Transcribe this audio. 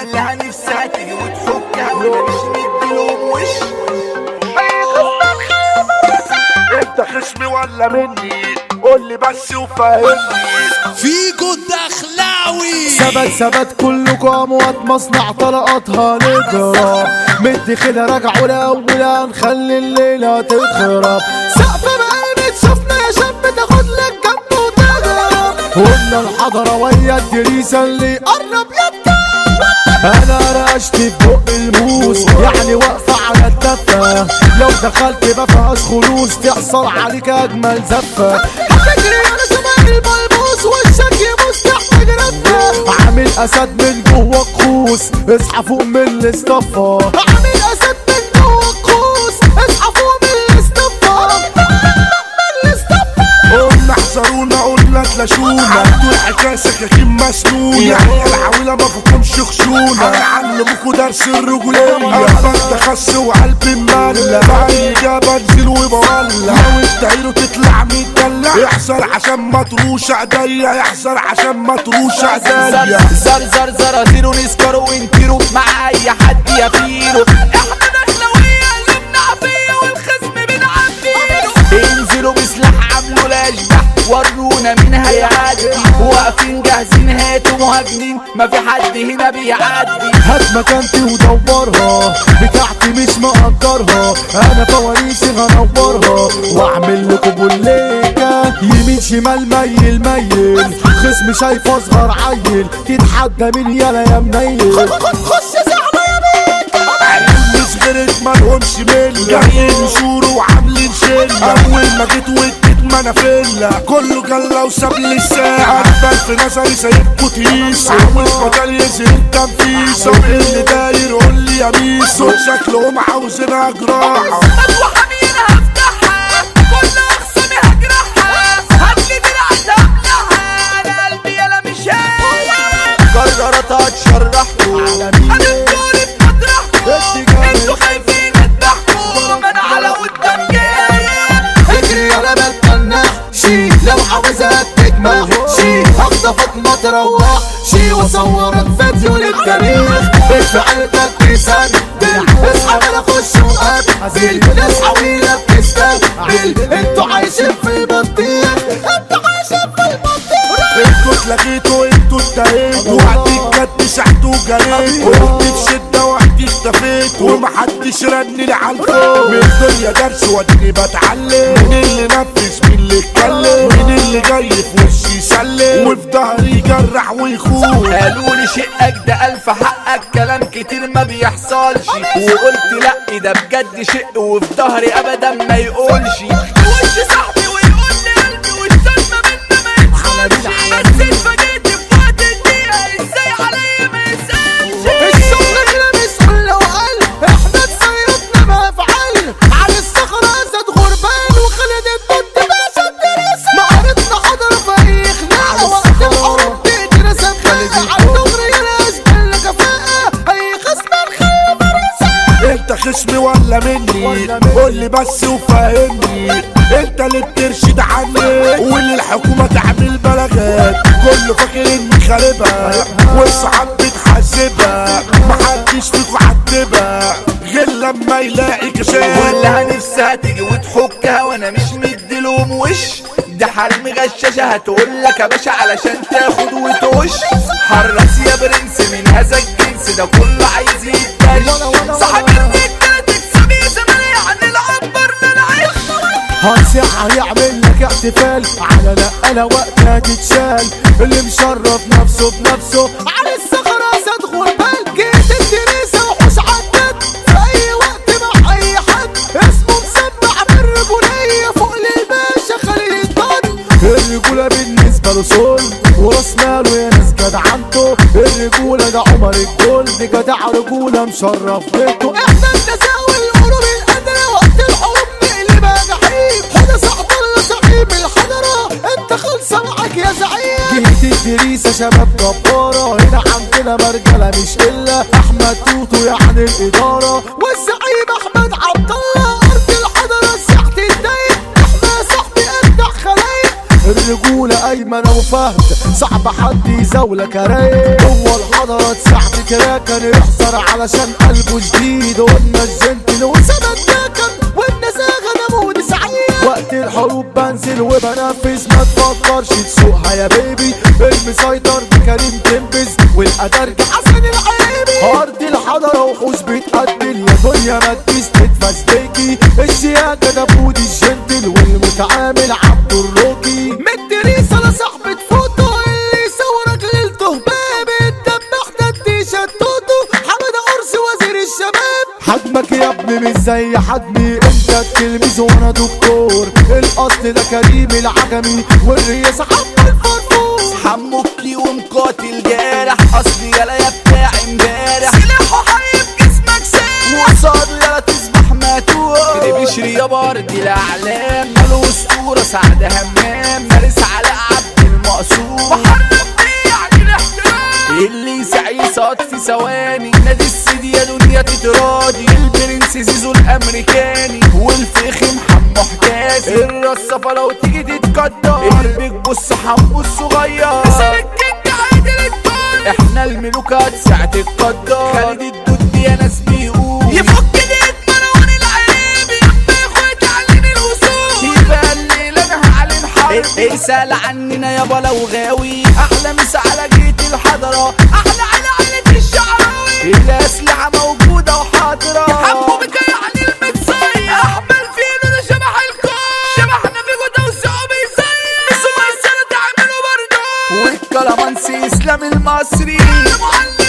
كلها نفسها تيجي وتفكها وانا مش مديلهم وش انت خصمي ولا مني قول لي بس وفهمني فيجو الدخلاوي ثبت ثبت كلكم اموات مصنع طلقاتها نجرة مدي كده راجعوا لاولا نخلي الليله تتخرب سقف بقلبي شفنا يا شاب تاخد لك جنب وتهرب قلنا الحضره ويا الدريسه اللي قرب يدك انا رقشت في بق الموس يعني واقفه على الدفه لو دخلت ما فيهاش خلوص تحصل عليك اجمل زفه هتجري انا شبه البلبوس وشك يبوس تحت جرفه عامل اسد من جوه كوس اصحى فوق من الاصطفى عامل اسد من جوه كوس اصحى فوق من الاصطفى من الاصطفى قلنا احذرونا قلنا تلاشونا عدوا الحكايه سكاكين مسنونه يعني العويله ما فيكمش خشونه هنعلمكوا درس الرجوليه اما تخس وقلبي مملة باي اجابه انزل وبولع لو التعيرو تطلع مدلع يحذر عشان ما تروش ايديا يحذر عشان ما تروش ايديا زر زر زر زيرو نسكروا ونطيروا مع اي حد يفيروا احنا دخلوية قلوبنا عافية والخصم بنعبيله انزلوا بسلاح عملوا الاشباح ورونا مين هيعدي واقفين جاهزين هاتوا مهاجمين ما في حد هنا بيعدي هات مكانتي ودورها بتاعتي مش مقدرها انا فوانيسي هنورها واعمل لكم بوليكا يمين شمال ميل ميل خصم شايف اصغر عيل تتحدى مين يالا يا منيل خش زعمه يا بيكا مش غيرك مالهمش ملة جايين يشوروا وعاملين شلة أول ما جيت واديت منافلة كله جلة وساب لي الساعة أكبر في نظري سايبكوا تيسة عاوز بدل يزهق التنفيذ طب إيه اللي داير قول لي يا ميسو شكلهم عاوزينها جراحة وحمير هفتحها كل اخصامي هجرحها هاتلي دراع تبلعها انا قلبي يلا مش هاي قررت اتشرحكوا هنفضل في مطرحكم انتوا خايفين تضحكوا ما انا على قدام جاي اجري يا بتمنى شي لو عاوزها تجمع شي هخطفك ما تروح شي واصورك فيديو للتاريخ افعل تلبيسك اصحى انا اخش وقابل اصحى ويلا بتستقبل انتوا عايشين في البطيخ انتوا عايشين في البطيخ انتوا اتلغيتوا انتوا اتهيتوا وقتي بجد سحتوا جريتوا قلت بشدة وقتي اختفيت ومحدش رن لي على الفون من الدنيا درس واديني بتعلم مين اللي نفذ مين اللي اتكلم مين اللي جاي في وشي يسلم وفي ظهري يجرح ويخون قالوا لي شقك ده الف حقك كلام كتير ما بيحصلش وقلت لا ده بجد شق وفي ظهري ابدا ما يقولش وش صاحبي ويقول لي قلبي والصدمه منا ما يدخلش بس اتفاجئت في وقت الدقيقه ازاي عليا ما يسالش الشغل هنا مسؤول لو قال احنا تصيرتنا ما فعل على الصخرة زاد غربان وخلد البط باشا الدراسة معرضنا حضر في اي خناقة وقت الحروب تقدر سباقة على الدغري ناس بالكفاءة اي خصم نخلي فرنسا انت خصمي ولا مني ولا مني. قول لي بس وفهمني انت اللي بترشد عني واللي الحكومه تعمل بلاغات كله فاكر اني خاربها والصحاب بتحاسبها محدش فيكو عاتبها غير لما يلاقي كشاف كلها نفسها تيجي وتحكها وانا مش مديلهم وش ده حريم غشاشة هتقول لك يا باشا علشان تاخد وتوش حرص يا برنس من هذا الجنس ده كله عايز يتدش صاحب الرجالة تكسب يا زمان يعني العنبر للعيش هنصيح هيعمل لك احتفال على نقلة وقتها تتشال اللي مشرف نفسه بنفسه على الصخرة زاد غربان جيت الدريسة وحوش عدت في أي وقت مع أي حد اسمه مسمع بالرجولية فوق للباشا خليل الطن الرجولة بالنسبة له صول وراس ماله يا ناس جدعنته الرجولة ده عمر الجول دي جدع رجولة مشرف بيته احنا التساوي القلوب القادرة وقت الحروب نقلبها جحيم حدا سعد الله زعيم الحضرة انت خلصة معاك يا زعيم جهة الدريسة شباب جبارة هنا عندنا مرجلة مش إلا أحمد توتو يعني الإدارة والزعيم أحمد عبد الله أرض الحضرة ساحة الدايق احنا يا صاحبي أجدع خلايق الرجولة ايمن ابو فهد صعب حد يزاولك يا رايق هو الحضرة ساعة تراك كان يحصر علشان قلبه جديد قلنا الجنتل وسند داكن والنزاهة انا مود سعيد وقت الحروب بنزل وبنفذ ما تفكرش تسوقها يا بيبي المسيطر بكريم تنبز والقدر حسن العيبي ارض الحضرة وحوش بتقتل يا دنيا ما تجيش تتفز بيكي الشياكة ده بود الجنتل والمتعامل عبد الروكي مدي رسالة صاحبة فوتو اللي صورك ليلته بابي الدبح ده التيشيرت توتو حمد قرص وزير الشباب حجمك يا ابني مش زي حجمي انت التلميذ وانا دكتور الاصل ده كريم العجمي والرياس حب الفرفور حموكي ومقاتل جارح اصلي يلا يا بتاع امبارح سلاحه حيب جسمك سارح وصاده يلا تصبح ماتور اللي بيشري يا برد الاعلام ماله اسطوره سعد همام فارس على عبد المقصود محرم بيه يعني الاحترام اللي يسعى يسقط في ثواني نادي السيدي يا دنيا تتراضي البرنس زيزو الامريكاني والفخم حمو حكاسي الرصافه لو تيجي تتقدر قلبك بص حمو الصغير احنا الملوكات ساعة القدر خالد الدود يا ناس بيقول يفك ديت مروان العيب يبقى ياخد علينا الوصول يبقى الليل انا هعلن حرب اسأل عننا يابا لو غاوي احلى مسا على جيت الحضرة احلى على عيلة الشعراوي الاسلحة موجودة وحاضرة حبوا بك يعني المتصير احمل فينا ده شبح الكون شبحنا في جودة وسعوا بيصير سوبر سنة تعملوا برضه والكلامانسي اسلام المصري المعلم